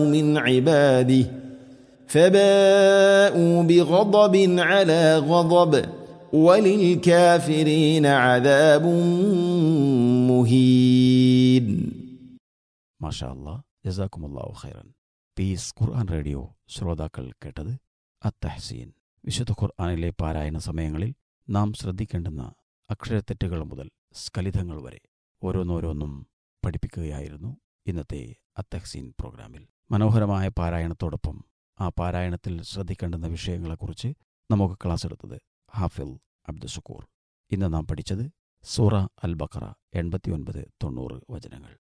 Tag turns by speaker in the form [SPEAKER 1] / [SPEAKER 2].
[SPEAKER 1] من عباده فباءوا بغضب على غضب وللكافرين عذاب مهين
[SPEAKER 2] മാഷാ അല്ലാ ജസാക്കുമുല്ലാഹു ഖൈറൻ പീസ് ഖുർആൻ റേഡിയോ ശ്രോതാക്കൾ കേട്ടത് അത്തഹസീൻ വിശുദ്ധ ഖുർആനിലെ പാരായണ സമയങ്ങളിൽ നാം ശ്രദ്ധിക്കേണ്ടുന്ന അക്ഷരത്തെറ്റുകൾ മുതൽ സ്ഖലിതങ്ങൾ വരെ ഓരോന്നോരോന്നും പഠിപ്പിക്കുകയായിരുന്നു ഇന്നത്തെ അത്തഹസീൻ പ്രോഗ്രാമിൽ മനോഹരമായ പാരായണത്തോടൊപ്പം ആ പാരായണത്തിൽ ശ്രദ്ധിക്കേണ്ടുന്ന വിഷയങ്ങളെക്കുറിച്ച് നമുക്ക് ക്ലാസ് എടുത്തത് ഹാഫിൽ അബ്ദുഷക്കൂർ ഇന്ന് നാം പഠിച്ചത് സൂറ അൽ ബക്കറ എൺപത്തിയൊൻപത് തൊണ്ണൂറ് വചനങ്ങൾ